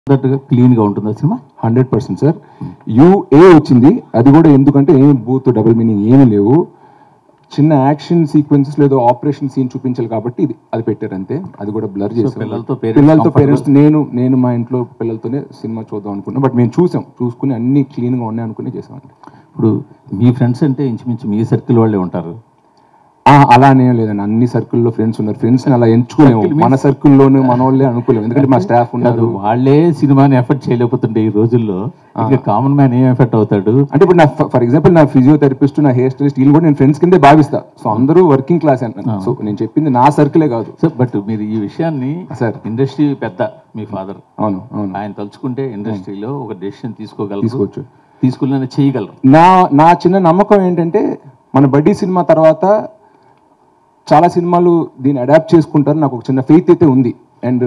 దట్టుగా క్లీన్గా ఉంటుందా cinema hundred percent sir UA వచ్చింది అది కూడా ఎందుకంటే ఏం బూత్ డబుల్ మీనింగ్ ఏమీ లేవు చిన్న యాక్షన్ సీక్వెన్సెస్ లేదో ఆపరేషన్ సీన్ చూపించాలి కాబట్టి ఇది అది పెట్టారు అంతే అది కూడా బ్లర్ చేసాం పిల్లలతో parents పిల్లలతో comfortable. పేరెంట్స్ నేను నేను మా ఇంట్లో పిల్లలతోనే సినిమా చూద్దాం అనుకున్నాం బట్ మేము చూసాం చూసుకుని అన్ని క్లీన్గా ఉన్నాయి అనుకుని చేసామండి ఇప్పుడు మీ ఫ్రెండ్స్ అంటే ఇంచుమించు మీ సర్కిల్ వాళ్ళే ఉంటారు ఆ, అలానే లేదండి అన్ని సర్కిల్లో ఫ్రెండ్స్ ఉన్నారు ఫ్రెండ్స్ అలా ఎంచుకోలేము మన సర్కిల్లోనే మన వాళ్ళే అనుకోలేము ఎందుకంటే మా స్టాఫ్ కాదు ఉన్నారు వాళ్ళే సినిమాని ఎఫర్ట్ చేయలేకపోతుంటే ఈ రోజుల్లో ఇంకా కామన్ మ్యాన్ ఏం ఎఫెక్ట్ అవుతాడు అంటే ఇప్పుడు నా ఫర్ ఎగ్జాంపుల్ నా ఫిజియోథెరపిస్ట్ నా హెయిర్ స్టైలిస్ట్ వీళ్ళు కూడా నేను ఫ్రెండ్స్ కిందే భావిస్తా సో అందరూ వర్కింగ్ క్లాస్ అంటున్నాను సో నేను చెప్పింది నా సర్కిలే కాదు సార్ బట్ మీరు ఈ విషయాన్ని సార్. ఇండస్ట్రీ పెద్ద మీ ఫాదర్ అవును అవును ఆయన తలుచుకుంటే ఇండస్ట్రీలో ఒక డెసిషన్ తీసుకోగలరు తీసుకోవచ్చు. తీసుకున్న చేయగలరు నా నా చిన్న నమ్మకం ఏంటంటే మన బడ్డీ సినిమా తర్వాత చాలా సినిమాలు దీన్ని అడాప్ట్ చేసుకుంటారు నాకు ఒక చిన్న ఫెయిత్ అయితే ఉంది అండ్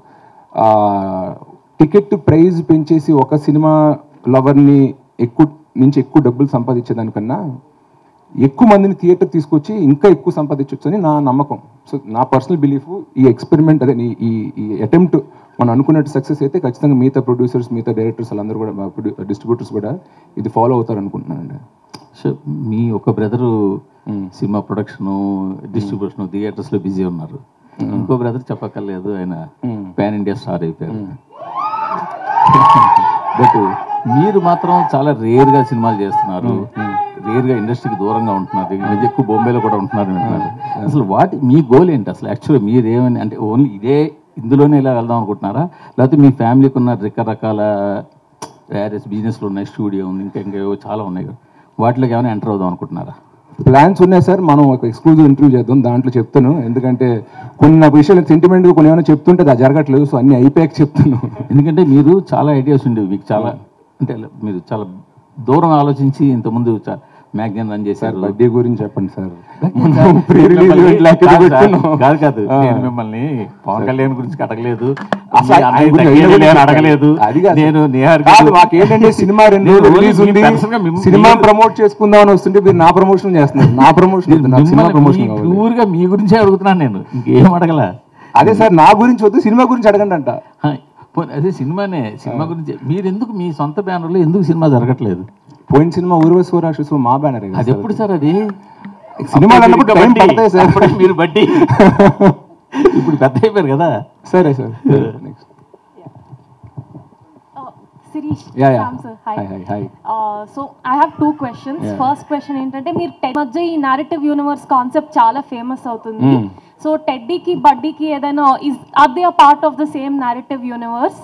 టికెట్ ప్రైస్ పెంచేసి ఒక సినిమా లవర్ని ఎక్కువ నుంచి ఎక్కువ డబ్బులు సంపాదించేదానికన్నా ఎక్కువ మందిని థియేటర్ తీసుకొచ్చి ఇంకా ఎక్కువ సంపాదించవచ్చు అని నా నమ్మకం సో నా పర్సనల్ బిలీఫ్ ఈ ఎక్స్పెరిమెంట్ అదే ఈ- ఈ ఈ అటెంప్ట్ మనం అనుకున్నట్టు సక్సెస్ అయితే ఖచ్చితంగా మిగతా ప్రొడ్యూసర్స్ మిగతా డైరెక్టర్స్ వాళ్ళందరూ కూడా డిస్ట్రిబ్యూటర్స్ కూడా ఇది ఫాలో అవుతారు అనుకుంటున్నానండి సో మీ ఒక brother cinema production distribution theatres లో బిజీ ఉన్నారు ఇంకో బ్రదర్ చెప్పక్కర్లేదు ఆయన పాన్ ఇండియా స్టార్ అయిపోయారు బట్ మీరు మాత్రం చాలా రేర్ గా సినిమాలు చేస్తున్నారు రేర్ గా ఇండస్ట్రీకి దూరంగా ఉంటున్నారు ఈ మధ్య ఎక్కువ బొంబేలో కూడా ఉంటున్నారు అంటున్నారు అసలు వాటి మీ గోల్ ఏంటి అసలు యాక్చువల్గా మీరు ఏమని అంటే ఓన్లీ ఇదే ఇందులోనే ఇలా వెళ్దాం అనుకుంటున్నారా లేకపోతే మీ ఫ్యామిలీకి ఉన్న రకరకాల వేరియస్ బిజినెస్లు ఉన్నాయి స్టూడియో ఉంది ఇంకా ఇంకా ఏవో చాలా ఉన్నాయి కదా వాటిలోకి ఏమైనా ఎంటర్ అవుదాం అనుకుంటున్నారా ప్లాన్స్ ఉన్నాయి సార్ మనం ఒక ఎక్స్క్లూజివ్ ఇంటర్వ్యూ చేద్దాం దాంట్లో చెప్తాను ఎందుకంటే కొన్ని నా విషయాలు సెంటిమెంట్ కొన్ని ఏమైనా చెప్తుంటే అది జరగట్లేదు సో అన్ని అయిపోయాక చెప్తాను ఎందుకంటే మీరు చాలా ఐడియాస్ ఉండేవి మీకు చాలా అంటే మీరు చాలా దూరం ఆలోచించి ఇంతకుముందు మ్యాగజైన్ రన్ చేశారు బర్త్డే గురించి చెప్పండి సార్ మిమ్మల్ని- కాదు సార్, కాదు కాదు నేను మిమ్మల్ని పవన్ కళ్యాణ్ గురించి అడగలేదు అసలు మీ ఆయన అన్నయ్య గురించి తగ్గేది ఆయన లేదని గురించి అడగలేదు అది కాదు. నేను నిహార్ కాదు గారు- మాకేంటంటే సినిమా రెండు నేను రిలీజ్ మీ ఉంది personal గా మిమ్మ- సినిమా మీరు- ప్రమోట్ చేసుకుందాం అని వస్తుంటే మీరు నా ప్రమోషన్ చేస్తున్నారు నా ప్రమోషన్ వద్దు, నాకు సినిమా ప్రమోషన్ కావాలి ప్యూర్ గా మీ గురించే అడుగుతున్నాను నేను ఇంకేం అడగల అదే సార్ నా గురించి వద్దు సినిమా గురించి అడగండి అంట హా, పోనీ అదే సినిమానే సినిమా గురించి మీరు ఎందుకు మీ సొంత బ్యానర్లో ఎందుకు సినిమా జరగట్లేదు పోయిన సినిమా ఊర్వశి రాక్షసు మా బ్యానర్ అది ఎప్పుడు సార్ అది సినిమాలు అప్పుడు అన్నప్పుడు ఇంకా టైం బడ్డీ. పడతాయి సార్ అప్పుడు మీరు బట్టి ఇప్పుడు పెద్ద అయిపోయారు కదా సరే sir next Uh, Sirish, Yeah, yeah. Sam sir, hi. Hi, hi, hi. Uh, so I have two questions. Yeah. First question ఏంటంటే మీరు టెడ్ మధ్య ఈ నారేటివ్ యూనివర్స్ కాన్సెప్ట్ చాలా ఫేమస్ అవుతుంది Mm. సో టెడ్డీకి బడ్డీకి ఏదైనా is or they part of the same narrative universe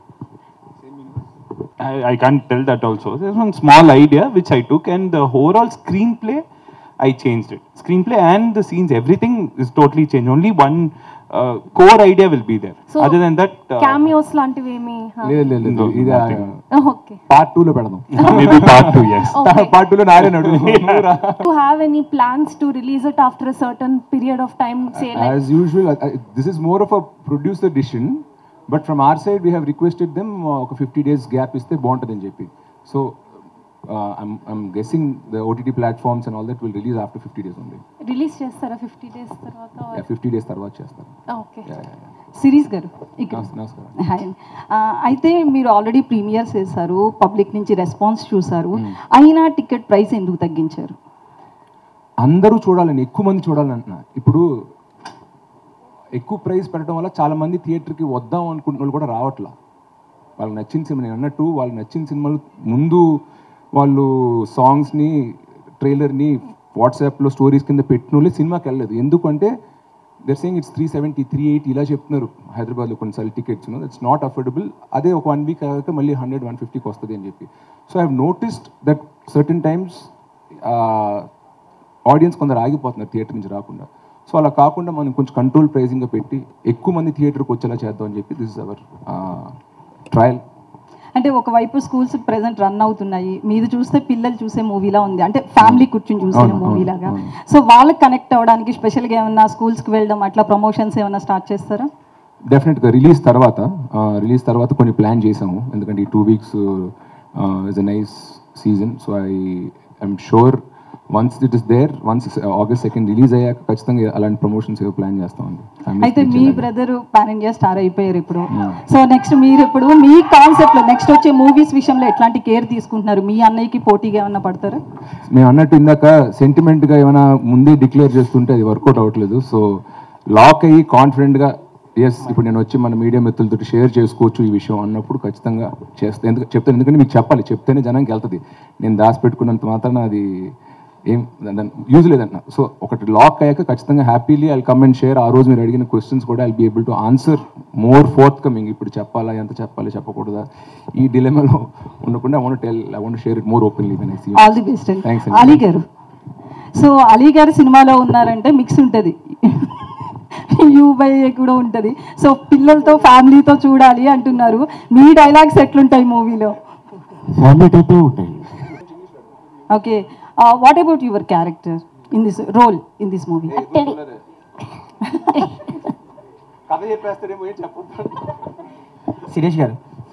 I, I can't tell that also. There's one small idea which I took, and the overall screenplay, I changed it. Screenplay and the scenes, everything is totally changed. Only one uh, core idea will be there. So, Other than that, uh, cameos లాంటివి ఏమి లేదు లేదు లేదు No, ఇది nothing. Okay part two లో పెడదాం. Maybe part two, yes. Okay. Part టూలో నారే నడు to have any plans to release it after certain period of time say like as usual this is more of a producer decision but from our side we have requested them ఒక fifty days gap ఇస్తే బాగుంటుందని చెప్పి so I'm guessing the OTT platforms and all that will release after fifty days ఉంది release చేస్తారా fifty days తర్వాత fifty days తర్వాత చేస్తారు okay Yeah, yeah, yeah. Sirish గారు ఇక్కడ నమస్- నమస్కారం హాయ్ అండి. ఆ, అయితే మీరు ఆల్రెడీ ప్రీమియర్స్ చేశారు పబ్లిక్ నుంచి రెస్పాన్స్ చూసారు అయినా టికెట్ ప్రైస్ ఎందుకు తగ్గించారు అందరూ చూడాలని ఎక్కువ మంది చూడాలని అంటున్నా ఇప్పుడు ఎక్కువ ప్రైస్ పెట్టడం వల్ల చాలా మంది థియేటర్కి వద్దాం అనుకుంటున్న వాళ్ళు కూడా రావట్లా వాళ్ళకి నచ్చిన సినిమా నేను అన్నట్టు వాళ్ళకి నచ్చిన సినిమాలు ముందు వాళ్ళు సాంగ్స్ని ట్రైలర్ని వాట్సాప్లో స్టోరీస్ కింద పెట్టిన వాళ్ళే సినిమాకి వెళ్ళలేదు ఎందుకంటే they're saying it's three seventy three eighty ఇలా చెప్తున్నారు హైదరాబాద్లో కొన్నిసార్లు టికెట్స్ దట్స్ నాట్ అఫోర్డబుల్ అదే ఒక వన్ వీక్ అయ్యాక మళ్ళీ హండ్రెడ్ వన్ ఫిఫ్టీకి వస్తుంది అని చెప్పి so I have noticed that certain times audience కొందరు ఆగిపోతున్నారు థియేటర్ నుంచి రాకుండా సో అలా కాకుండా మనం కొంచెం కంట్రోల్ ప్రైజింగ్గా పెట్టి ఎక్కువ మంది థియేటర్కి వచ్చేలా చేద్దాం అని చెప్పి దిస్ ఇస్ అవర్ ట్రయల్ అంటే ఒకవైపు స్కూల్స్ ప్రెసెంట్ రన్ అవుతున్నాయి మీది చూస్తే పిల్లలు చూసే మూవీలా ఉంది అంటే ఫ్యామిలీ కూర్చుని చూసే అవును, మూవీ అవును, లాగా అవును. సో వాళ్ళకి కనెక్ట్ అవ్వడానికి స్పెషల్గా ఏమన్నా స్కూల్స్కి వెళ్ళడం అట్లా ప్రమోషన్స్ ఏమన్నా స్టార్ట్ చేస్తారా డెఫినెట్గా రిలీజ్ తర్వాత రిలీజ్ తర్వాత కొన్ని ప్లాన్ చేసాము ఎందుకంటే ఈ two weeks is a nice season so I I'm sure once it is there once August second release అయ్యాక ఖచ్చితంగా అలాంటి ప్రమోషన్స్ ఏవో ప్లాన్ చేస్తామండి Families అయితే కి మీ ఇచ్చేలాగా. బ్రదర్ పాన్ ఇండియా స్టార్ అయిపోయారు ఇప్పుడు సో నెక్స్ట్ మీరు ఇప్పుడు మీ కాన్సెప్ట్ లో నెక్స్ట్ వచ్చే మూవీస్ విషయంలో ఎట్లాంటి కేర్ తీసుకుంటున్నారు మీ అన్నయ్యకి పోటీగా ఏమన్నా పడతారా మేము అన్నట్టు ఇందాక సెంటిమెంట్గా ఏమైనా ముందే డిక్లేర్ చేస్తుంటే అది వర్కౌట్ అవ్వట్లేదు సో లాక్ అయ్యి కాన్ఫిడెంట్గా ఎస్ ఇప్పుడు నేను వచ్చి మన మీడియా మిత్రులతో షేర్ చేసుకోవచ్చు ఈ విషయం అన్నప్పుడు ఖచ్చితంగా చేస్తే ఎందుకు చెప్తాను ఎందుకంటే మీకు చెప్పాలి చెప్తేనే జనానికి వెళ్తుంది నేను దాచిపెట్టుకున్నంత మాత్రాన అది ఏం యూజ్ లేదన్న సో ఒకటి లాక్ అయ్యాక ఖచ్చితంగా happily I come and share ఆ రోజు మీరు అడిగిన క్వశ్చన్స్ కూడా I be able to answer more forthcoming ఇప్పుడు చెప్పాలా ఎంత చెప్పాలి చెప్పకూడదా ఈ డిలెమాలో ఉండకుండా I want tell I want share it more openly when I see all the best అండి Thanks అండి. అలీ గారు సో అలీ గారు సినిమాలో ఉన్నారంటే మిక్స్ ఉంటుంది యూ బై కూడా ఉంటుంది సో పిల్లలతో ఫ్యామిలీతో చూడాలి అంటున్నారు మీ డైలాగ్స్ ఎట్లుంటాయి మూవీలో ఫ్యామిలీ టైపే ఉంటాయి okay what about your character in this role in this movie Sirish గారు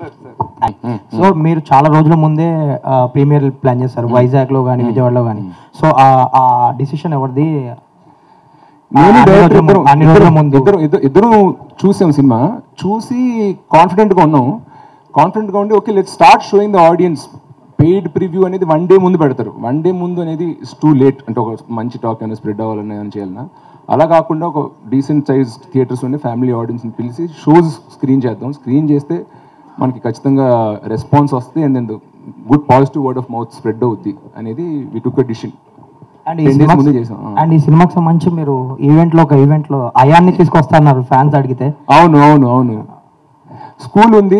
సో మీరు చాలా రోజుల ముందే ప్రీమియర్ ప్లాన్ చేస్తారు వైజాగ్ లో కానీ విజయవాడలో కానీ సో ఆ డిసిషన్ ఎవరిది నేను అన్ని డైరెక్టర్ రోజుల ఇద్దరు ము- అన్ని రోజుల ముందు ఇద్దరు ఇద్దరు ఇద్దరు చూసాం సినిమా చూసి కాన్ఫిడెంట్గా ఉన్నాం కాన్ఫిడెంట్గా ఉండి okay let start showing the audience paid preview అనేది వన్ డే ముందు పెడతారు వన్ డే ముందు అనేది ఇట్స్ టూ లేట్ అంటే ఒక మంచి టాక్ అయినా స్ప్రెడ్ అవ్వాలని అని చేయాలన్నా అలా కాకుండా ఒక డీసెంట్ సైజ్ థియేటర్స్ ఉండి ఫ్యామిలీ ఆడియన్స్ని పిలిచి షోస్ స్క్రీన్ చేద్దాం స్క్రీన్ చేస్తే మనకి ఖచ్చితంగా రెస్పాన్స్ వస్తుంది and then good positive word of mouth spread అవుద్ది అనేది వి టుక్ అ డిసిషన్ అండ్ ఈ 10 days సినిమాకి ముందే చేసాం, ఆ. అండ్ ఈ సినిమాకి సంబంధించి మీరు ఈవెంట్ లో ఒక ఈవెంట్ లో అయాన్ని తీసుకొస్తున్నారు ఫ్యాన్స్ అడిగితే అవును అవును అవును స్కూల్ ఉంది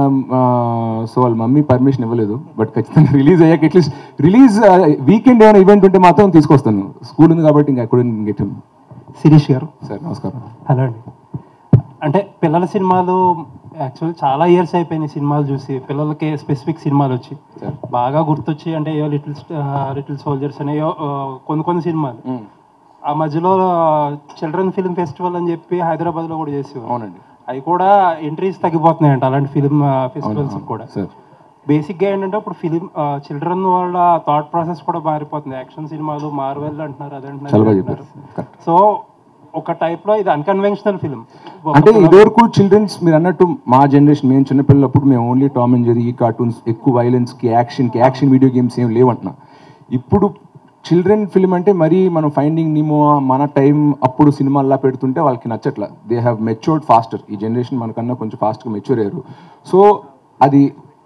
సో వాళ్ళ మమ్మీ పర్మిషన్ ఇవ్వలేదు బట్ ఖచ్చితంగా రిలీజ్ అయ్యాక అట్లీస్ట్ రిలీజ్ వీకెండ్ ఏమైనా ఈవెంట్ ఉంటే మాత్రం తీసుకొస్తాను స్కూల్ ఉంది కాబట్టి ఇంకా ఎక్కడ గెట్ శిరీష్ గారు సార్ నమస్కారం హలో అండి అంటే పిల్లల సినిమాలు యాక్చువల్లీ చాలా ఇయర్స్ అయిపోయినాయి సినిమాలు చూసి పిల్లలకి స్పెసిఫిక్ సినిమాలు వచ్చి బాగా గుర్తొచ్చి అంటే ఏవో లిటిల్ లిటిల్ సోల్జర్స్ అనే ఏవో, ఆ, కొన్ని కొన్ని సినిమాలు ఆ మధ్యలో చిల్డ్రన్ ఫిల్మ్ ఫెస్టివల్ అని చెప్పి హైదరాబాద్లో కూడా చేసేవారు అవునండి అవి కూడా ఎంట్రీస్ తగ్గిపోతున్నాయంట అలాంటి ఫిల్మ్ ఫెస్టివల్స్ కూడా సార్ బేసిక్గా ఏంటంటే ఇప్పుడు ఫిలిం చిల్డ్రన్ వాళ్ళ థాట్ ప్రాసెస్ కూడా మారిపోతుంది యాక్షన్ సినిమాలు మార్వెల్ అంటున్నారు అదే చాలా అంటున్నారు బాగా ఇది చెప్పారు అంటున్నారు. కరెక్ట్ సో ఒక టైప్ లో ఇది అన్కన్వెన్షనల్ ఫిలిం అంటే ఇదివరకు చిల్డ్రన్స్ మీరు అన్నట్టు మా జనరేషన్ మేము చిన్నపిల్లలప్పుడు మేము ఓన్లీ టామ్ అండ్ జెరీ ఈ కార్టూన్స్ ఎక్కువ వైలెన్స్కి యాక్షన్కి యాక్షన్ వీడియో గేమ్స్ ఏం లేవంటున్నా ఇప్పుడు చిల్డ్రన్ ఫిలిం అంటే మరీ మనం ఫైండింగ్ నిమో మన టైం అప్పుడు సినిమాల్లా పెడుతుంటే వాళ్ళకి నచ్చట్ల దే హ్యావ్ మెచ్యూర్డ్ ఫాస్టర్ ఈ జనరేషన్ మనకన్నా కొంచెం ఫాస్ట్గా మెచ్యూర్ అయ్యారు సో అది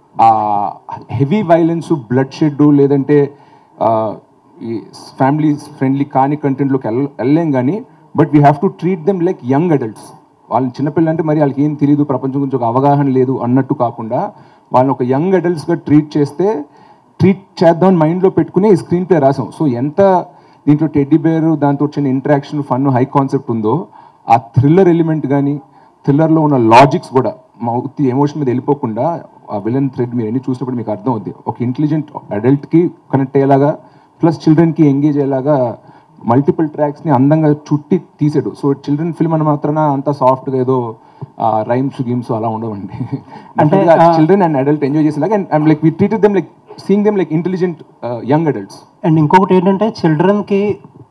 హెవీ వైలెన్స్ బ్లడ్ షెడ్ లేదంటే ఆ, ఈ ఫ్యామిలీ ఫ్రెండ్లీ కాని కంటెంట్లోకి వెళ్ళ వెళ్ళలేం కానీ but we have to treat them like young adults వాళ్ళని చిన్నపిల్లలు అంటే మరి వాళ్ళకి ఏం తెలియదు ప్రపంచం గురించి ఒక అవగాహన లేదు అన్నట్టు కాకుండా వాళ్ళని ఒక యంగ్ అడల్ట్స్గా ట్రీట్ చేస్తే ట్రీట్ చేద్దామని మైండ్లో పెట్టుకుని ఈ స్క్రీన్ ప్లే రాసాం సో ఎంత దీంట్లో టెడ్డీ బేర్ దాంతో వచ్చిన ఇంటరాక్షన్ ఫన్ హై కాన్సెప్ట్ ఉందో ఆ థ్రిల్లర్ ఎలిమెంట్ కానీ థ్రిల్లర్లో ఉన్న లాజిక్స్ కూడా మా ఉత్తి ఎమోషన్ మీద వెళ్ళిపోకుండా ఆ విలన్ థ్రెడ్ మీరు ఎన్ని చూసినప్పుడు మీకు అర్థం అవుద్ది ఒక ఇంటెలిజెంట్ అడల్ట్కి కనెక్ట్ అయ్యేలాగా ప్లస్ చిల్డ్రన్కి ఎంగేజ్ అయ్యేలాగా మల్టిపుల్ ట్రాక్స్ని అందంగా చుట్టి తీసాడు సో చిల్డ్రన్ ఫిల్మ్ అని మాత్రాన అంత సాఫ్ట్గా ఏదో రైమ్స్ గేమ్స్ అలా ఉండవండి అంటే చిల్డ్రన్ అండ్ అడల్ట్ ఎంజాయ్ చేసేలాగా and like we treated them like seeing them like intelligent young adults and ఇంకొకటి ఏంటంటే చిల్డ్రన్ కి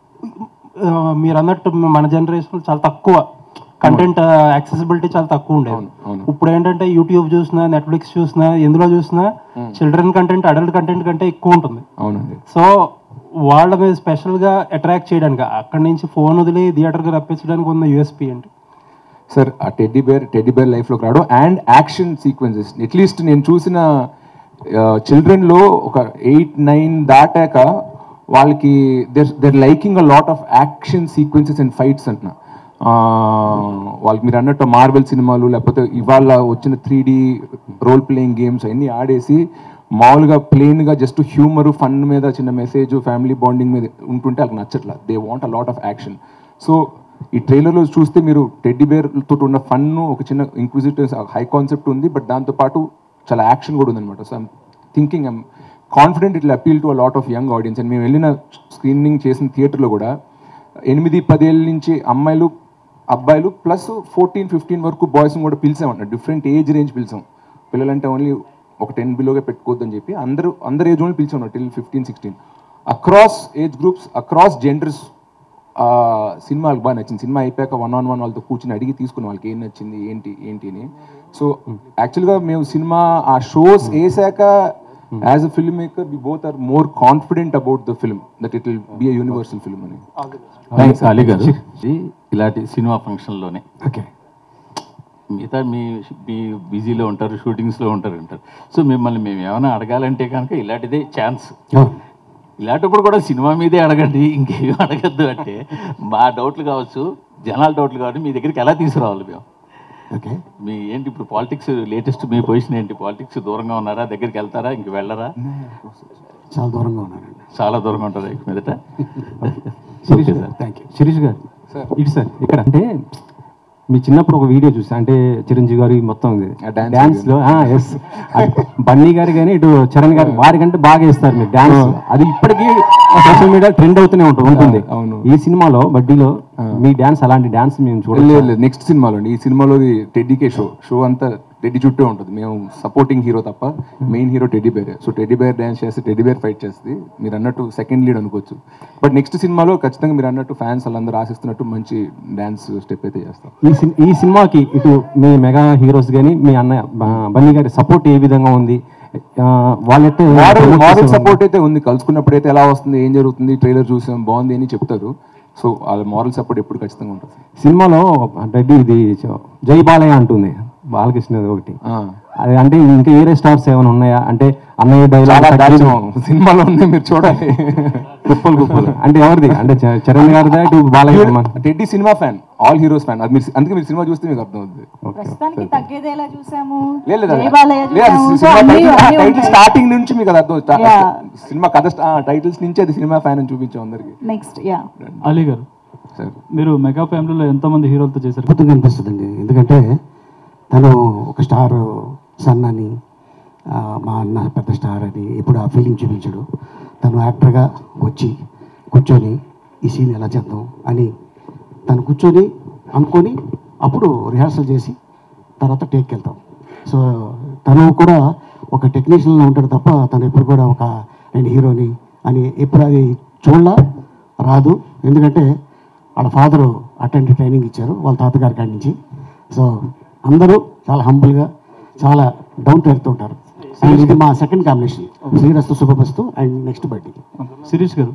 ఆ, మీరు అన్నట్టు మన జనరేషన్ చాలా తక్కువ కంటెంట్ యాక్సెసిబిలిటీ చాలా తక్కువ ఉండేది అవును. ఇప్పుడు ఏంటంటే యూట్యూబ్ చూసినా నెట్ఫ్లిక్స్ చూసినా ఎందులో చూసినా చిల్డ్రన్ కంటెంట్ అడల్ట్ కంటెంట్ కంటే ఎక్కువ ఉంటుంది అవునండి సో వాళ్ళ మీద స్పెషల్గా అట్రాక్ట్ చేయడానికి అక్కడి నుంచి ఫోన్ వదిలి థియేటర్కి రప్పించడానికి ఉన్న యూఎస్పీ ఏంటి సార్ ఆ టెడ్డీ బేర్ టెడ్డీ బేర్ లైఫ్లోకి రావడం అండ్ యాక్షన్ సీక్వెన్సెస్ అట్లీస్ట్ నేను చూసిన చిల్డ్రన్లో ఒక ఎయిట్ నైన్ దాటాక వాళ్ళకి they're they're liking a lot of action sequences and fights అంటున్నా ఆ, వాళ్ళకి మీరు అన్నట్టు మార్వెల్ సినిమాలు లేకపోతే ఇవాళ వచ్చిన three D role playing games అన్నీ ఆడేసి మామూలుగా ప్లెయిన్గా జస్ట్ హ్యూమర్ ఫన్ మీద చిన్న మెసేజ్ ఫ్యామిలీ బాండింగ్ మీద ఉంటుంటే వాళ్ళకి నచ్చట్లా they want a lot of action so ఈ ట్రైలర్లో చూస్తే మీరు టెడ్డీ బేర్ తోటి ఉన్న ఫన్ ఒక చిన్న ఇంక్విజిటివ్ హై కాన్సెప్ట్ ఉంది బట్ దాంతోపాటు చాలా యాక్షన్ కూడా ఉందన్నమాట so I'm thinking I'm confident it'll appeal to a lot of young audience and మేము వెళ్ళిన స్క్రీనింగ్ చేసిన థియేటర్లో కూడా ఎనిమిది పదేళ్ళ నుంచి అమ్మాయిలు అబ్బాయిలు ప్లస్ ఫోర్టీన్ ఫిఫ్టీన్ వరకు బాయ్స్ని కూడా పిలిచామన్న డిఫరెంట్ ఏజ్ రేంజ్ పిలిచాం పిల్లలంటే ఓన్లీ ఒక టెన్ బిలోగా పెట్టుకోవద్దని చెప్పి అందరూ అందరు ఏజ్ వాళ్ళు పిలిచాం till fifteen sixteen across age groups across genders సినిమాలకు బాగా నచ్చింది సినిమా అయిపోయాక వన్ ఆన్ వన్ వాళ్ళతో కూర్చుని అడిగి తీసుకున్న వాళ్ళకి ఏం నచ్చింది ఏంటి ఏంటి అని సో యాక్చువల్గా మేము సినిమా ఆ షోస్ వేసాక as a film maker we both are more confident about the film that it will be a universal film అని థ్యాంక్స్ అలీ గారు ఇది ఇలాంటి సినిమా ఫంక్షన్లోనే ఓకే మిగతా మీ మీ బిజీలో ఉంటారు షూటింగ్స్లో ఉంటారు అంటారు సో మిమ్మల్ని మేము ఏమైనా అడగాలంటే కనుక ఇలాంటిదే ఛాన్స్ ఇలాంటప్పుడు కూడా సినిమా మీదే అడగండి ఇంకేం అడగద్దు అంటే మా డౌట్లు కావచ్చు జనాల డౌట్లు కావచ్చు మీ దగ్గరికి ఎలా తీసుకురావాలి మేము ఓకే మీ ఏంటి ఇప్పుడు పాలిటిక్స్ లేటెస్ట్ మీ పొజిషన్ ఏంటి పాలిటిక్స్ దూరంగా ఉన్నారా దగ్గరికి వెళ్తారా ఇంక వెళ్ళరా చాలా దూరంగా ఉన్నానండి చాలా దూరంగా ఉంటారా ఇక మీదట శిరీష్ ఓకే గారు సార్ థ్యాంక్ యూ శిరీష్ గారు ఇటు సార్ ఇక్కడ అంటే మీ చిన్నప్పుడు ఒక వీడియో చూసా అంటే చిరంజీవి గారి మొత్తం ఆ dance డాన్స్ లో ఎస్ బన్నీ గారు కానీ ఇటు చరణ్ గారు వారికంటే బాగా ఇస్తారు మీరు డాన్స్ అది ఇప్పటికీ సోషల్ మీడియా ట్రెండ్ అవుతూనే ఉంటుంది ఉంటుంది అవును. ఈ సినిమాలో బడ్డీలో మీ డాన్స్ అలాంటి డాన్స్ మేము చూడలేదు లేదు లేదు నెక్స్ట్ సినిమాలో ఈ సినిమాలో టెడ్డీకే షో షో అంతా టెడ్డీ చుట్టే ఉంటుంది మేము సపోర్టింగ్ హీరో తప్ప మెయిన్ హీరో టెడ్డీ బేరే సో టెడ్డీ బేర్ డ్యాన్స్ చేస్తే టెడ్డీ బేర్ ఫైట్ చేస్తుంది మీరు అన్నట్టు సెకండ్ లీడ్ అనుకోవచ్చు బట్ నెక్స్ట్ సినిమాలో ఖచ్చితంగా మీరు అన్నట్టు ఫ్యాన్స్ వాళ్ళందరూ ఆశిస్తున్నట్టు మంచి డ్యాన్స్ స్టెప్ అయితే చేస్తాం ఈ సిన్- ఈ సినిమాకి ఇటు మీ మెగా హీరోస్ కానీ మీ అన్నయ్య బ- బన్నీ గారి సపోర్ట్ ఏ విధంగా ఉంది ఆ, వాళ్ళైతే మారల్ మారల్ సపోర్ట్ అయితే ఉంది కలుసుకున్నప్పుడు అయితే ఎలా వస్తుంది ఏం జరుగుతుంది ట్రైలర్ చూసాం బాగుంది అని చెప్తారు సో వాళ్ళ మారల్ సపోర్ట్ ఎప్పుడు ఖచ్చితంగా ఉంటుంది సినిమాలో రెడ్డి ఇది చ- జై బాలయ్య అంటుంది బాలకృష్ణ ఒకటి ఆ. అది అంటే ఇంకా ఏరే స్టార్స్ ఏమైనా ఉన్నాయా అంటే అన్నయ్య చాలా డైలాగ్ దారుణం. సినిమాలో ఉన్నాయి మీరు చూడాలి కుప్పలు కుప్పలు అంటే ఎవరిది అంటే చ- చరణ్ గారిదా ఇటు బాలయ్య సినిమా? Teddy cinema fan all heroes fan అది మీరు అందుకే మీరు సినిమా చూస్తే మీకు అర్థం అవుతుంది ప్రస్తుతానికి తగ్గేదేలా చూసాము లేదు, లేదు, జై బాలయ్య లేదు, అది చూసాము. సో సినిమా అన్నీ- టైటిల్- ఆ అన్నీ టైటిల్ ఉంటాయి. స్టార్టింగ్ నుంచి మీకు అది అర్థం స్టా- Yeah. సినిమా కథ స్టా- ఆ టైటిల్స్ నుంచి అది సినిమా ఫ్యాన్ అని చూపించాం అందరికి నెక్స్ట్ యా అలీ గారు సార్ మీరు మెగా ఫ్యామిలీలో ఎంతమంది హీరోలతో చేశారు అద్భుతంగా అనిపిస్తుందండి ఎందుకంటే తను ఒక స్టార్ సన్ అని ఆ, మా అన్న పెద్ద స్టార్ అని ఎప్పుడు ఆ ఫీలింగ్ చూపించడు తను యాక్టర్గా వచ్చి కూర్చొని ఈ సీన్ ఎలా చేద్దాం అని తను కూర్చొని అనుకొని అప్పుడు రిహార్సల్ చేసి తర్వాత టేక్కి వెళ్తాం సో తను కూడా ఒక టెక్నీషియన్లో ఉంటాడు తప్ప తను ఎప్పుడు కూడా ఒక నేను హీరోని అని ఎప్పుడు అది చూడలా రాదు ఎందుకంటే వాళ్ళ ఫాదరు అటెండ్ ట్రైనింగ్ ఇచ్చారు వాళ్ళ తాతగారి కాడి నుంచి సో అందరూ చాలా హంబుల్గా చాలా డౌన్ టు ఎర్త్ ఉంటారు అండ్ ఇది మా సెకండ్ కాంబినేషన్ శ్రీరస్తు శుభమస్తు అండ్ నెక్స్ట్ బర్త్డే శిరీష్ గారు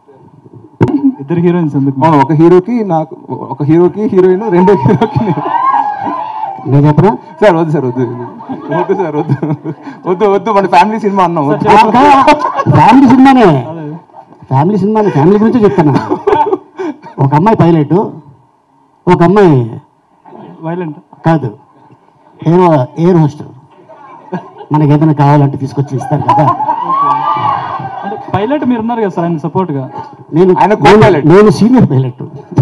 ఇద్దరు హీరోయిన్స్ ఎందుకు అవును, ఒక హీరోకి నాకు ఒక హీరోకి హీరోయిన్ రెండో హీరోకి నేను. నేను చెప్పనా సార్ వద్దు సార్ వద్దు వద్దు సార్ వద్దు వద్దు వద్దు మన ఫ్యామిలీ సినిమా అన్నాం వద్దు. ఫ్యామిలీ సినిమానే ఫ్యామిలీ సినిమానే ఫ్యామిలీ గురించే చెప్తాను ఒక అమ్మాయి పైలట్ ఒక అమ్మాయి వైలెంట్ కాదు ఎయిర్ ఎయిర్ హోస్టల్ మనకి ఏదైనా కావాలంటే తీసుకొచ్చి ఇస్తారు కదా అంటే పైలట్ మీరు ఉన్నారు కదా సార్ ఆయన సపోర్ట్ గా నేను ఆయన co-pilot. నేను సీనియర్ పైలట్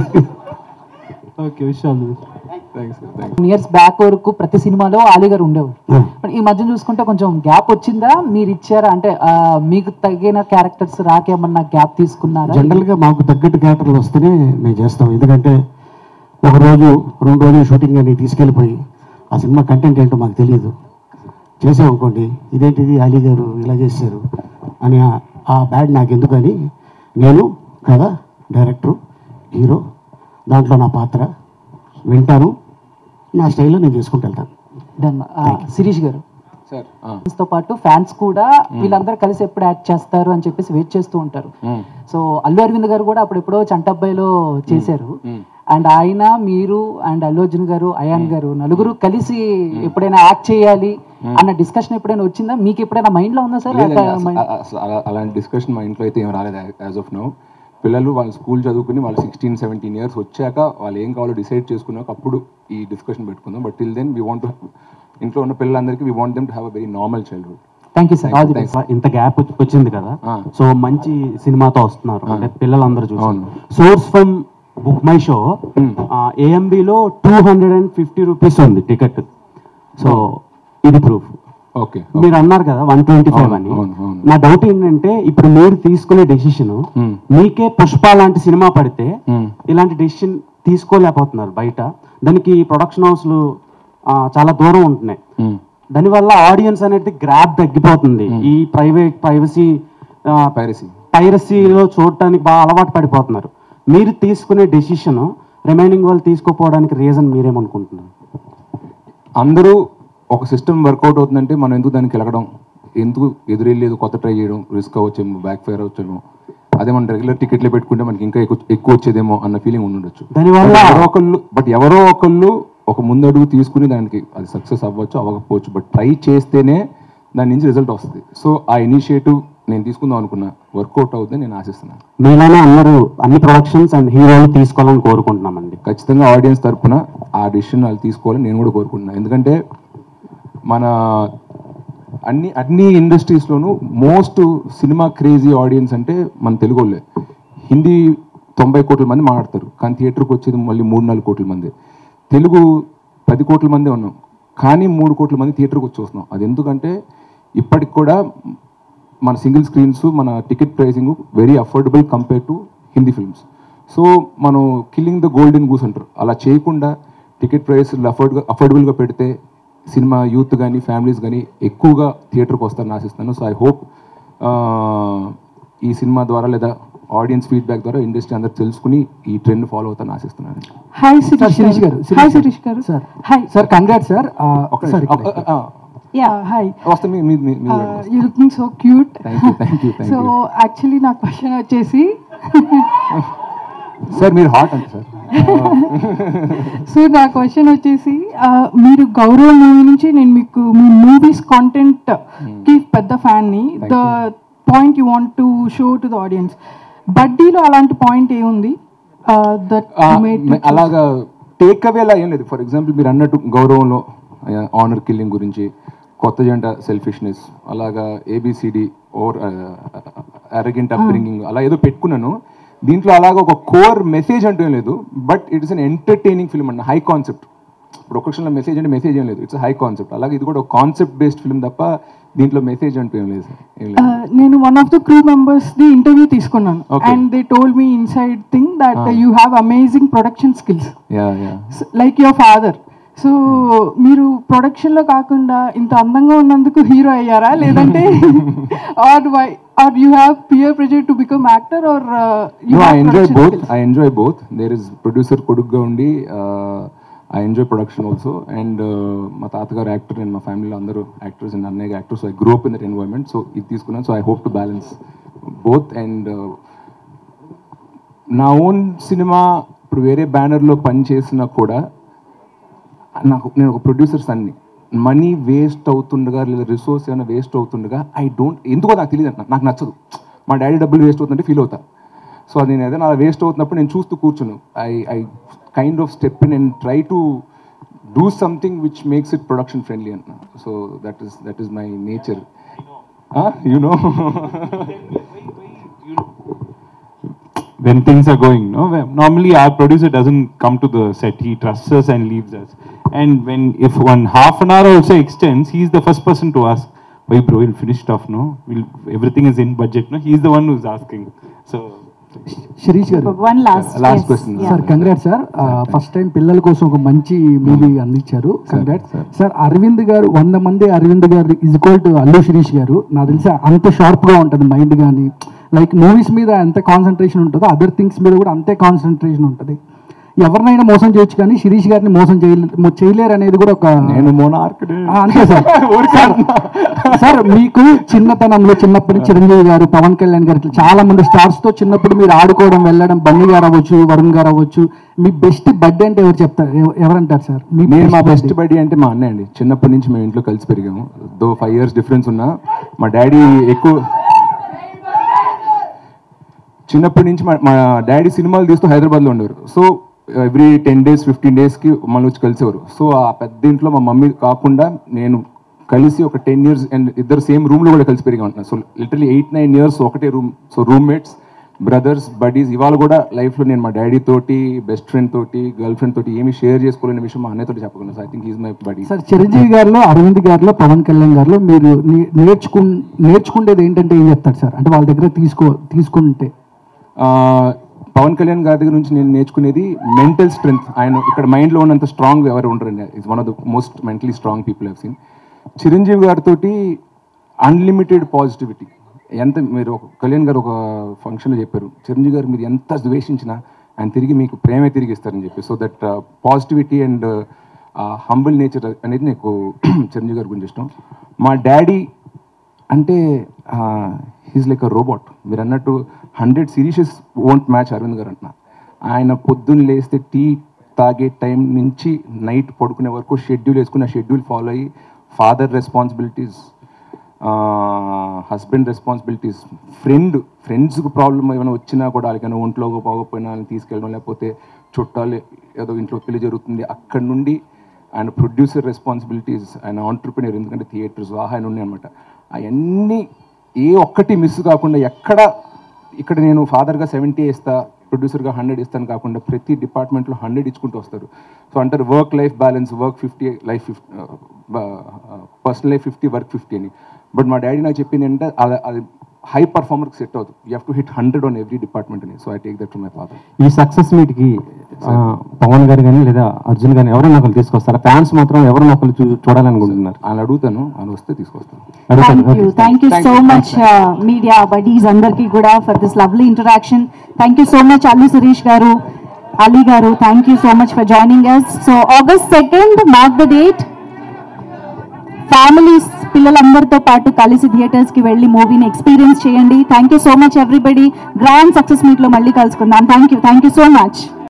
ఓకే విషయాలు Thanks, sir, thanks. Years back వరకు ప్రతి సినిమాలో అలీ గారు ఉండేవారు మరి ఈ మధ్య చూసుకుంటే కొంచెం గ్యాప్ వచ్చిందా మీరు ఇచ్చారా అంటే ఆ, మీకు తగిన క్యారెక్టర్స్ రాకేమన్నా గ్యాప్ తీసుకున్నారా జనరల్గా మాకు తగ్గట్టు క్యారెక్టర్లు వస్తేనే మేము చేస్తాం ఎందుకంటే ఒక రోజు రెండు రోజులు షూటింగ్ అని తీసుకెళ్ళిపోయి ఆ సినిమా కంటెంట్ ఏంటో మాకు తెలియదు చేసామనుకోండి ఇదేంటిది అలీ గారు ఇలా చేశారు అని ఆ- ఆ బ్యాడ్ నాకు ఎందుకని నేను కథ డైరెక్టరు హీరో దాంట్లో నా పాత్ర వింటాను నా స్టైల్లో నేను చేసుకుంటూ వెళ్తాను డన్ శిరీష్ గారు సార్ ఆ. తో పాటు ఫ్యాన్స్ కూడా వీళ్ళందరూ కలిసి ఎప్పుడు యాక్ట్ చేస్తారు అని చెప్పేసి వెయిట్ చేస్తూ ఉంటారు సో అల్లు అరవింద్ గారు కూడా అప్పుడు ఎప్పుడో చంటబ్బాయిలో చేశారు అండ్ ఆయన మీరు అండ్ అల్లు అర్జున్ గారు అయాన్ గారు నలుగురు కలిసి ఎప్పుడైనా యాక్ట్ చేయాలి అన్న డిస్కషన్ ఎప్పుడైనా వచ్చిందా మీకు ఎప్పుడైనా మైండ్ లో ఉందా సార్ లేదండి, అస- అ- అస- అలా- అలాంటి డిస్కషన్ మా ఇంట్లో అయితే ఏం రాలేదు యాజ్ ఆఫ్ నౌ పిల్లలు వాళ్ళు స్కూల్ చదువుకుని వాళ్ళు సిక్స్టీన్ సెవెంటీన్ ఇయర్స్ వచ్చాక వాళ్ళు ఏం కావాలో డిసైడ్ చేసుకున్నాక అప్పుడు ఈ డిస్కషన్ పెట్టుకుందాం but till then we want ఇంట్లో ఉన్న పిల్లలందరికీ we want them to have a very normal childhood thank you sir all the Thanks. ఇంత గ్యాప్ వచ్చింది కదా ఆ. సో మంచి సినిమాతో వస్తున్నారు అంటే పిల్లలందరూ చూసి అవును. Source from BookMyShow ఏఎంబిలో two hundred and fifty rupees ఉంది టికెట్ సో ఇది ప్రూఫ్ ఓకే మీరు అన్నారు కదా వన్ ట్వంటీ ఫైవ్ అవును, అని అవును, అవును. నా డౌట్ ఏంటంటే ఇప్పుడు మీరు తీసుకునే డెసిషన్ Hmm. మీకే పుష్ప లాంటి సినిమా పడితే Hmm. ఇలాంటి డెసిషన్ తీసుకోలేకపోతున్నారు బయట దానికి ప్రొడక్షన్ హౌస్లు ఆ, చాలా దూరం ఉంటున్నాయి దానివల్ల ఆడియన్స్ అనేది గ్రాప్ తగ్గిపోతుంది ఈ ప్రైవేట్ ప్రైవసీ పైరసీ పైరసీలో చూడటానికి బాగా అలవాటు పడిపోతున్నారు మీరు తీసుకునే డెసిషన్ రిమైనింగ్ వాళ్ళు తీసుకోపోవడానికి రీజన్ మీరేమనుకుంటున్నారు అందరూ ఒక సిస్టమ్ వర్కౌట్ అవుతుందంటే మనం ఎందుకు దానికి వెళ్ళడం ఎందుకు ఎదురెళ్ళేది కొత్త ట్రై చేయడం రిస్క్ అవ్వచ్చేమో బ్యాక్ ఫైర్ అవ్వచ్చేమో అదే మనం రెగ్యులర్ టికెట్లే పెట్టుకుంటే మనకి ఇంకా ఎక్కువ ఎక్కువ వచ్చేదేమో అన్న ఫీలింగ్ ఉండొచ్చు దానివల్ల- ఎవరో ఒకళ్ళు బట్ ఎవరో ఒకళ్ళు ఒక ముందడుగు తీసుకుని దానికి అది సక్సెస్ అవ్వచ్చు అవ్వకపోవచ్చు బట్ ట్రై చేస్తేనే దాని నుంచి రిజల్ట్ వస్తుంది సో ఆ ఇనిషియేటివ్ నేను తీసుకుందాం అనుకున్నా వర్కౌట్ అవుతుందని నేను ఆశిస్తున్నాను మీలోనే అందరూ అన్ని ప్రొడక్షన్స్ అండ్ హీరోలు తీసుకోవాలని కోరుకుంటున్నామండి ఖచ్చితంగా ఆడియన్స్ తరపున ఆ డిసిషన్ వాళ్ళు తీసుకోవాలని నేను కూడా కోరుకుంటున్నాను ఎందుకంటే మన అన్ని అన్ని ఇండస్ట్రీస్లోనూ మోస్ట్ సినిమా క్రేజీ ఆడియన్స్ అంటే మన తెలుగు వాళ్ళే హిందీ తొంభై కోట్ల మంది మాట్లాడతారు కానీ థియేటర్కి వచ్చేది మళ్ళీ మూడు నాలుగు కోట్ల మంది తెలుగు పది కోట్ల మందే ఉన్నాం కానీ మూడు కోట్ల మంది థియేటర్కి వచ్చి వస్తున్నాం అది ఎందుకంటే ఇప్పటికి కూడా మన సింగిల్ స్క్రీన్స్ మన ticket pricing very affordable compare to Hindi films so మనం కిల్లింగ్ ద గోల్డెన్ గూస్ అంటారు అలా చేయకుండా టికెట్ ప్రైస్ అఫోర్డ్ అఫోర్డబుల్గా పెడితే సినిమా యూత్ కానీ ఫ్యామిలీస్ కానీ ఎక్కువగా థియేటర్కి వస్తారని ఆశిస్తాను సో ఐ హోప్ ఈ సినిమా ద్వారా లేదా ఆడియన్స్ ఫీడ్బ్యాక్ ద్వారా ఇండస్ట్రీ అందరు తెలుసుకుని ఈ ట్రెండ్ ఫాలో అవుతారని ఆశిస్తున్నాను హాయ్ సార్ శిరీష్ గారు హాయ్ శిరీష్ గారు sir hi sir congrat sir ఒక నిమిషం. ఆ, ఆ, ఆ, యా హాయ్ వస్తే మీ మీ మీ- మీ you looking so cute thank you thank you thank so you actually నా క్వశ్చన్ వచ్చేసి సార్ మీరు హాట్ అండి సార్ సో నా క్వశ్చన్ వచ్చేసి ఆ, మీరు గౌరవ మూవీ నుంచి నేను మీకు మీ మూవీస్ కాంటెంట్ కి పెద్ద ఫ్యాన్ ని the point you want to show to the audience బడ్డీలో అలాంటి పాయింట్ ఏముంది దట్ ఆ, మే- అలాగా టేక్ అవే అలా ఏం లేదు ఫర్ ఎగ్జాంపుల్ మీరు అన్నట్టు గౌరవంలో ఆనర్ కిల్లింగ్ గురించి కొత్త జంట సెల్ఫిష్నెస్ అలాగా ఏబిసిడి ఓర్ అరగెంట్ అప్బ్రింగింగ్ అలా ఏదో పెట్టుకున్నాను దీంట్లో అలాగా ఒక కోర్ మెసేజ్ అంటూ ఏం లేదు but it is an entertaining film అన్న హై కాన్సెప్ట్ ఇప్పుడు ఒక క్షణంలో మెసేజ్ అంటే మెసేజ్ ఏం లేదు ఇట్స్ హై కాన్సెప్ట్ అలాగే ఇది కూడా ఒక కాన్సెప్ట్ బేస్డ్ ఫిల్మ్ తప్ప దీంట్లో మెసేజ్ అంటూ ఏం లేదు ఏం లేదు నేను one of the crew members the interview తీసుకున్నాను Okay. And they told me inside thing that Ah. You have amazing production skills yeah yeah like your father so మీరు ప్రొడక్షన్ లో కాకుండా ఇంత అందంగా ఉన్నందుకు హీరో అయ్యారా లేదంటే or why are you have peer pressure to become actor or No, I enjoy both. I enjoy both. There is producer కొడుకుగా ఉండి I enjoy production also and మా తాతగారు యాక్టర్ అండ్ మా ఫ్యామిలీలో అందరూ యాక్టర్స్ అండ్ అన్నయ్య actors I grow up in that environment so ఇది తీసుకున్నాను so I hope to balance both and నా ఓన్ సినిమా ఇప్పుడు వేరే బ్యానర్లో పని చేసినా కూడా నాకు నేను ఒక ప్రొడ్యూసర్ సన్ని మనీ వేస్ట్ అవుతుండగా లేదా రిసోర్స్ ఏమైనా వేస్ట్ అవుతుండగా ఐ డోంట్ ఎందుకో నాకు తెలియదు అంట నాకు నచ్చదు మా డాడీ డబ్బులు వేస్ట్ అవుతుంటే ఫీల్ అవుతా సో అది నేను ఏదైనా అలా వేస్ట్ అవుతున్నప్పుడు నేను చూస్తూ కూర్చును I I kind of step in and try to do something which makes it production friendly అంటున్నా so that is that is my nature you know when things are going. No, When- normally our producer doesn't come to the set; he trusts us and leaves us. And when if one half an hour also extends, he's the first person to ask, "Why, bro? We'll finish stuff, no? We'll everything is in budget, no?" He's the one who's asking. So. Shirish garu One last, Last yes, question. yeah. Sir congrat sir first time పిల్లల కోసం ఒక మంచి movie అందించారు congrat sir Arvind గారు వంద మంది Aravind garu is equal to Allu Shirish garu నాకు తెలిసి అంత షార్ప్ గా ఉంటుంది మైండ్ కానీ లైక్ మూవీస్ మీద ఎంత కాన్సన్ట్రేషన్ ఉంటుందో అదర్ థింగ్స్ మీద కూడా అంతే కాన్సన్ట్రేషన్ ఉంటుంది ఎవరినైనా మోసం చేయొచ్చు కానీ శిరీష్ గారిని మోసం చేయలే చేయలేరు అనేది కూడా ఒక నేను మోనార్క్ ఆ, అంతే సార్ సార్, సార్ మీకు చిన్నతనంలో చిన్నప్పటి నుంచి చిరంజీవి గారు పవన్ కళ్యాణ్ గారు ఇట్లా చాలా మంది స్టార్స్ తో చిన్నప్పుడు మీరు ఆడుకోవడం వెళ్ళడం బన్నీ గారు అవ్వచ్చు వరుణ్ గారు అవ్వచ్చు మీ బెస్ట్ బర్త్డే అంటే ఎవరు చెప్తారు ఎవ- ఎవరంటారు సార్ మీ నేను మా best బెస్ట్ birthday. బడ్డీ అంటే మా అన్నయ్య అండి చిన్నప్పటి నుంచి మేము ఇంట్లో కలిసి పెరిగాము దో ఫైవ్ ఇయర్స్ డిఫరెన్స్ ఉన్నా మా డాడీ ఎక్కువ చిన్నప్పటి నుంచి మా మా డాడీ సినిమాలు తీస్తూ హైదరాబాద్లో ఉండేవారు so every ten days fifteen డేస్కి మళ్ళీ వచ్చి కలిసేవారు సో ఆ పెద్ద ఇంట్లో మా మమ్మీ కాకుండా నేను కలిసి ఒక టెన్ ఇయర్స్ అండ్ ఇద్దరు సేమ్ రూమ్లో కూడా కలిసి పెరిగా ఉంటున్నాను so literally eight nine years ఒకటే room so roommates brothers buddies ఇవాళ కూడా లైఫ్లో నేను మా డాడీ తోటి బెస్ట్ ఫ్రెండ్ తోటి గర్ల్ ఫ్రెండ్ తోటి ఏమి షేర్ చేసుకోలేని విషయం మా అన్నయ్య తోటి చెప్పగలను so I think is my buddy sir Chiranjeevi గారిలో అరవింద్ గారిలో పవన్ కళ్యాణ్ గారిలో మీరు నే- నేర్చుకు నేర్చుకునేది ఏంటంటే ఏం చెప్తారు సార్ అంటే వాళ్ళ దగ్గర తీసుకో తీసుకుంటే ఆ, పవన్ కళ్యాణ్ గారి దగ్గర నుంచి నేను నేర్చుకునేది మెంటల్ స్ట్రెంగ్త్ ఆయన ఇక్కడ మైండ్లో ఉన్నంత స్ట్రాంగ్ ఎవరు ఉండరండి is one of the most mentally strong people have seen Chiranjeevi గారితో అన్లిమిటెడ్ పాజిటివిటీ ఎంత మీరు ఒక కళ్యాణ్ గారు ఒక ఫంక్షన్లో చెప్పారు చిరంజీవి గారు మీరు ఎంత ద్వేషించినా ఆయన తిరిగి మీకు ప్రేమే తిరిగి ఇస్తారని చెప్పి so that positivity and humble nature అనేది నాకు చిరంజీవి గారి గురించి ఇష్టం మా డాడీ అంటే హీస్ లైక్ అ రోబోట్ మీరు అన్నట్టు hundred series won't match Aravind garu అంటున్నా ఆయన పొద్దున్న లేస్తే టీ తాగే టైం నుంచి నైట్ పడుకునే వరకు షెడ్యూల్ వేసుకుని ఆ షెడ్యూల్ ఫాలో అయ్యి father responsibilities husband responsibilities friend ఫ్రెండ్స్కి ప్రాబ్లం ఏమైనా వచ్చినా కూడా వాళ్ళకైనా ఒంట్లో పోకపోయినా వాళ్ళని తీసుకెళ్ళడం లేకపోతే చుట్టాలు ఏదో ఇంట్లో పెళ్లి జరుగుతుంది అక్కడి నుండి ఆయన ప్రొడ్యూసర్ రెస్పాన్సిబిలిటీస్ ఆయన ఆంటర్ప్రినర్ ఎందుకంటే థియేటర్స్ ఆయన ఉన్నాయి అనమాట అవన్నీ ఏ ఒక్కటి మిస్ కాకుండా ఎక్కడ ఇక్కడ నేను ఫాదర్గా సెవెంటీ ఇస్తా ప్రొడ్యూసర్గా హండ్రెడ్ ఇస్తాను కాకుండా ప్రతి డిపార్ట్మెంట్లో హండ్రెడ్ ఇచ్చుకుంటూ వస్తారు సో అంటారు work life balance work fifty life fifty personal life fifty work fifty అని బట్ మా డాడీ నాకు చెప్పింది ఏంటంటే అది అది హై పర్ఫార్మర్కి సెట్ అవుతుంది you have to hit hundred on every department అని so I take that to my father ఈ సక్సెస్ మీట్కి పవన్ గారు కానీ లేదా అర్జున్ కానీ ఎవరైనా ఒకరు తీసుకొస్తారా ఫ్యాన్స్ మాత్రం ఎవరైనా ఒకరు చూ చూడాలనుకుంటున్నారు ఆయన అడుగుతాను ఆయన వస్తే తీసుకొస్తాను thank you thank you so much media buddies అందరికీ కూడా for this lovely interaction thank you so much Allu Suresh garu Ali garu thank you so much for joining us so August second mark the date families పిల్లలందరితో పాటు కలిసి థియేటర్స్ కి వెళ్ళి మూవీని experience చేయండి thank you so much everybody grand success meet లో మళ్ళీ కలుసుకుందాం thank you thank you so much